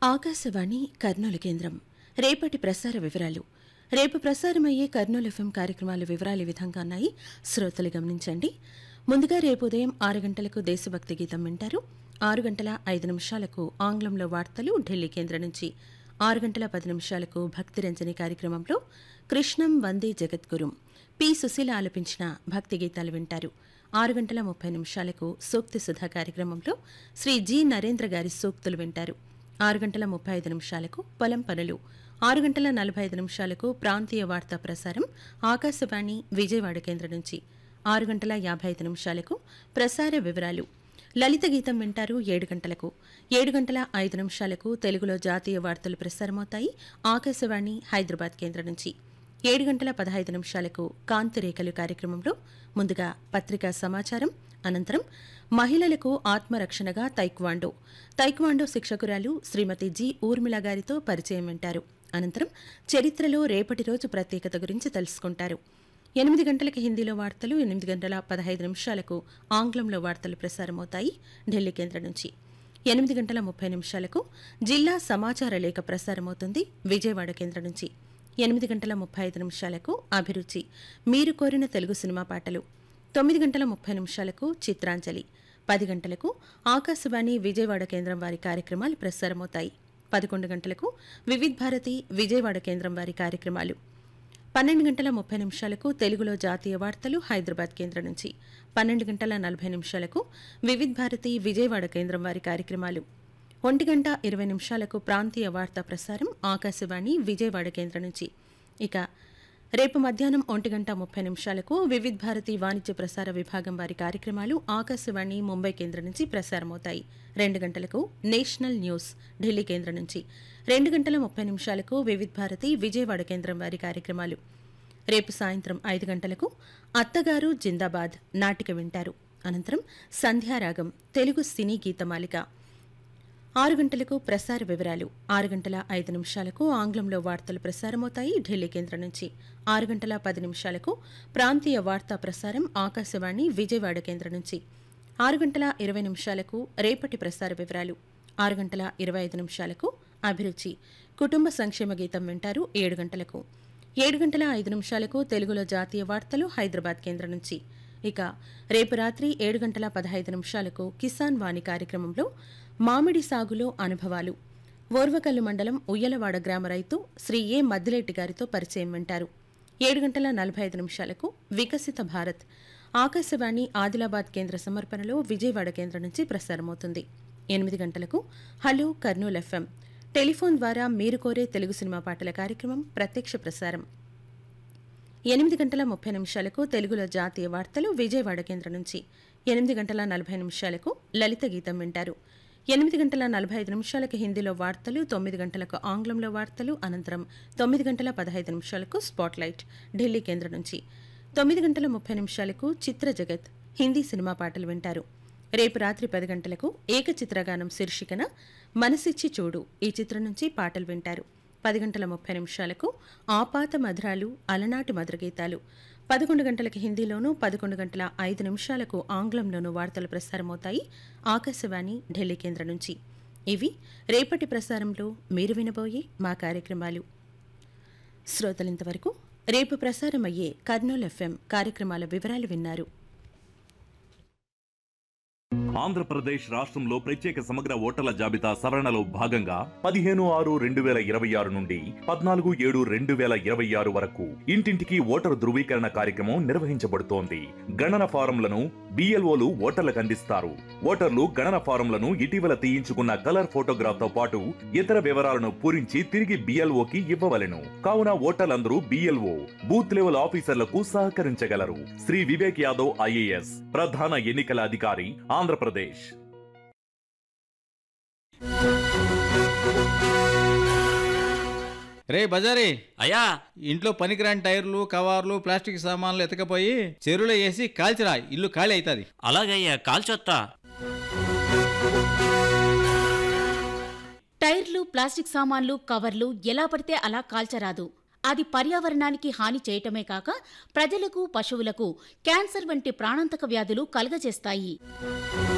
ఆకాశవాణి కర్నూలు కేంద్రం రేపటి ప్రసార వివరాలు రేపు ప్రసారమయ్యే కర్నూలు ఎఫ్ఎం కార్యక్రమాల వివరాలు ఈ విధంగా ఉన్నాయి శ్రోతలు గమనించండి ముందుగా రేపు ఉదయం ఆరు గంటలకు దేశభక్తి గీతం వింటారు ఆరు గంటల ఐదు నిమిషాలకు ఆంగ్లంలో వార్తలు ఢిల్లీ కేంద్రం నుంచి ఆరు గంటల పది నిమిషాలకు భక్తి రంజని కార్యక్రమంలో కృష్ణం వందే జగద్గురుం పి సుశీల ఆలపించిన భక్తి గీతాలు వింటారు ఆరు గంటల ముప్పై నిమిషాలకు సూక్తి సుధా కార్యక్రమంలో శ్రీ జి నరేంద్ర గారి సూక్తులు వింటారు ఆరు గంటల ముప్పై ఐదు నిమిషాలకు పొలం పనులు ఆరు గంటల నలభై ఐదు నిమిషాలకు ప్రాంతీయ వార్తా ప్రసారం ఆకాశవాణి విజయవాడ కేంద్రం నుంచి ఆరు గంటల యాభై ఐదు నిమిషాలకు ప్రసార వివరాలు లలిత గీతం వింటారు ఏడు గంటలకు ఏడు గంటల ఐదు నిమిషాలకు తెలుగులో జాతీయ వార్తలు ప్రసారమవుతాయి ఆకాశవాణి హైదరాబాద్ కేంద్రం నుంచి ఏడు గంటల పదహైదు నిమిషాలకు కాంతిరేఖలు కార్యక్రమంలో ముందుగా పత్రికా సమాచారం అనంతరం మహిళలకు ఆత్మరక్షణగా తైక్వాండో తైక్వాండో శిక్షకురాలు శ్రీమతి జి ఊర్మిళ గారితో పరిచయం వింటారు అనంతరం చరిత్రలో రేపటి రోజు ప్రత్యేకత గురించి తెలుసుకుంటారు ఎనిమిది గంటలకు హిందీలో వార్తలు ఎనిమిది గంటల పదహైదు నిమిషాలకు ఆంగ్లంలో వార్తలు ప్రసారమవుతాయి ఢిల్లీ కేంద్రం నుంచి ఎనిమిది గంటల ముప్పై నిమిషాలకు జిల్లా సమాచార లేఖ ప్రసారమవుతుంది విజయవాడ కేంద్రం నుంచి ఎనిమిది గంటల ముప్పై ఐదు నిమిషాలకు అభిరుచి మీరు కోరిన తెలుగు సినిమా పాటలు తొమ్మిది గంటల ముప్పై నిమిషాలకు చిత్రాంజలి పది గంటలకు ఆకాశవాణి విజయవాడ కేంద్రం వారి కార్యక్రమాలు ప్రసారమవుతాయి పదకొండు గంటలకు వివిధ్ భారతి విజయవాడ కేంద్రం వారి కార్యక్రమాలు పన్నెండు గంటల ముప్పై నిమిషాలకు తెలుగులో జాతీయ వార్తలు హైదరాబాద్ కేంద్రం నుంచి పన్నెండు గంటల నలభై నిమిషాలకు వివిధ్ భారతి విజయవాడ కేంద్రం వారి కార్యక్రమాలు ఒంటి గంట ఇరవై నిమిషాలకు ప్రాంతీయ వార్తా ప్రసారం ఆకాశవాణి విజయవాడ కేంద్రం నుంచి ఇక రేపు మధ్యాహ్నం ఒంటి గంట ముప్పై నిమిషాలకు వివిధ్ భారతి వాణిజ్య ప్రసార విభాగం వారి కార్యక్రమాలు ఆకాశవాణి ముంబై కేంద్రం నుంచి ప్రసారమవుతాయి రెండు గంటలకు నేషనల్ న్యూస్ ఢిల్లీ కేంద్రం నుంచి రెండు గంటల ముప్పై నిమిషాలకు వివిధ్ భారతి విజయవాడ కేంద్రం వారి కార్యక్రమాలు రేపు సాయంత్రం ఐదు గంటలకు అత్తగారు జిందాబాద్ నాటిక వింటారు అనంతరం సంధ్యారాగం తెలుగు సినీ గీతమాలిక ఆరు గంటలకు ప్రసార వివరాలు ఆరు గంటల ఐదు నిమిషాలకు ఆంగ్లంలో వార్తలు ప్రసారమవుతాయి ఢిల్లీ కేంద్రం నుంచి ఆరు గంటల పది నిమిషాలకు ప్రాంతీయ వార్తా ప్రసారం ఆకాశవాణి విజయవాడ కేంద్రం నుంచి ఆరు గంటల ఇరవై నిమిషాలకు రేపటి ప్రసార వివరాలు ఆరు గంటల ఇరవై ఐదు నిమిషాలకు అభిరుచి కుటుంబ సంక్షేమ గీతం వింటారు ఏడు గంటలకు ఏడు గంటల ఐదు నిమిషాలకు తెలుగులో జాతీయ వార్తలు హైదరాబాద్ కేంద్రం నుంచి ఇక రేపు రాత్రి ఏడు గంటల పదహైదు నిమిషాలకు కిసాన్ వాణి కార్యక్రమంలో మామిడి సాగులో అనుభవాలు ఓర్వకల్లు మండలం ఉయ్యలవాడ గ్రామ రైతు శ్రీ ఏ మద్దిలేటి గారితో పరిచయం వింటారు ఏడు గంటల నలభై ఐదు నిమిషాలకు వికసిత భారత్ ఆకాశవాణి ఆదిలాబాద్ కేంద్ర సమర్పణలో విజయవాడ కేంద్రం నుంచి ప్రసారమవుతుంది ఎనిమిది గంటలకు హలో కర్నూల్ ఎఫ్ఎం టెలిఫోన్ ద్వారా మీరు కోరే తెలుగు సినిమా పాటల కార్యక్రమం ప్రత్యక్ష ప్రసారం ఎనిమిది గంటల ముప్పై నిమిషాలకు తెలుగులో జాతీయ వార్తలు విజయవాడ కేంద్రం నుంచి ఎనిమిది గంటల నలభై నిమిషాలకు లలిత గీతం వింటారు ఎనిమిది గంటల నలభై ఐదు నిమిషాలకు హిందీలో వార్తలు తొమ్మిది గంటలకు ఆంగ్లంలో వార్తలు అనంతరం తొమ్మిది గంటల పదహైదు నిమిషాలకు స్పాట్లైట్ ఢిల్లీ కేంద్రం నుంచి తొమ్మిది గంటల ముప్పై నిమిషాలకు చిత్ర జగత్ హిందీ సినిమా పాటలు వింటారు రేపు రాత్రి పది గంటలకు ఏకచిత్రగానం శీర్షికన మనసిచ్చి చూడు ఈ చిత్రం నుంచి పాటలు వింటారు పది గంటల ముప్పై నిమిషాలకు ఆపాత మధురాలు అలనాటి మధురగీతాలు పదకొండు గంటలకు హిందీలోనూ పదకొండు గంటల ఐదు నిమిషాలకు ఆంగ్లంలోనూ వార్తలు ప్రసారమవుతాయి ఆకాశవాణి ఢిల్లీ కేంద్రం నుంచి ఇవి రేపటి ప్రసారంలో మీరు వినబోయే మా కార్యక్రమాలు శ్రోతలింతవరకు రేపు ప్రసారమయ్యే కర్నూలు ఎఫ్ఎం కార్యక్రమాల వివరాలు విన్నారు ఆంధ్రప్రదేశ్ రాష్ట్రంలో ప్రత్యేక సమగ్ర ఓటర్ల జాబితా సవరణలో భాగంగా పదిహేను ఆరు రెండు వేల ఇరవై ఆరు నుండి పద్నాలుగు ఏడు రెండు వేల ఇరవై ఆరు వరకు ఇంటింటికి ఓటరు ధృవీకరణ కార్యక్రమం నిర్వహించబడుతోంది గణన ఫారంలను బిఎల్ఓలు ఓటర్లకు అందిస్తారు ఓటర్లు గణన ఫారంలను ఇటీవల తీయించుకున్న కలర్ ఫోటోగ్రాఫ్ తో పాటు ఇతర వివరాలను పూరించి తిరిగి బిఎల్ఓకి ఇవ్వవలెను కావున ఓటర్లందరూ బిఎల్ఓ బూత్ లెవెల్ ఆఫీసర్లకు సహకరించగలరు శ్రీ వివేక్ యాదవ్ ఐఏఎస్ ప్రధాన ఎన్నికల అధికారి ఆంధ్రప్రదేశ్ రే బజారీ అయ్యా ఇంట్లో పనికిరాని టైర్లు కవర్లు ప్లాస్టిక్ సామాన్లు ఎతకపోయి చెరువులో వేసి కాల్చిరా ఇల్లు ఖాళీ అవుతుంది అలాగయ్యా కాల్చొత్తా టైర్లు ప్లాస్టిక్ సామాన్లు కవర్లు ఎలా పడితే అలా కాల్చరాదు అది పర్యావరణానికి హాని చేయటమే కాక ప్రజలకు పశువులకు క్యాన్సర్ వంటి ప్రాణాంతక వ్యాధులు కలుగజేస్తాయి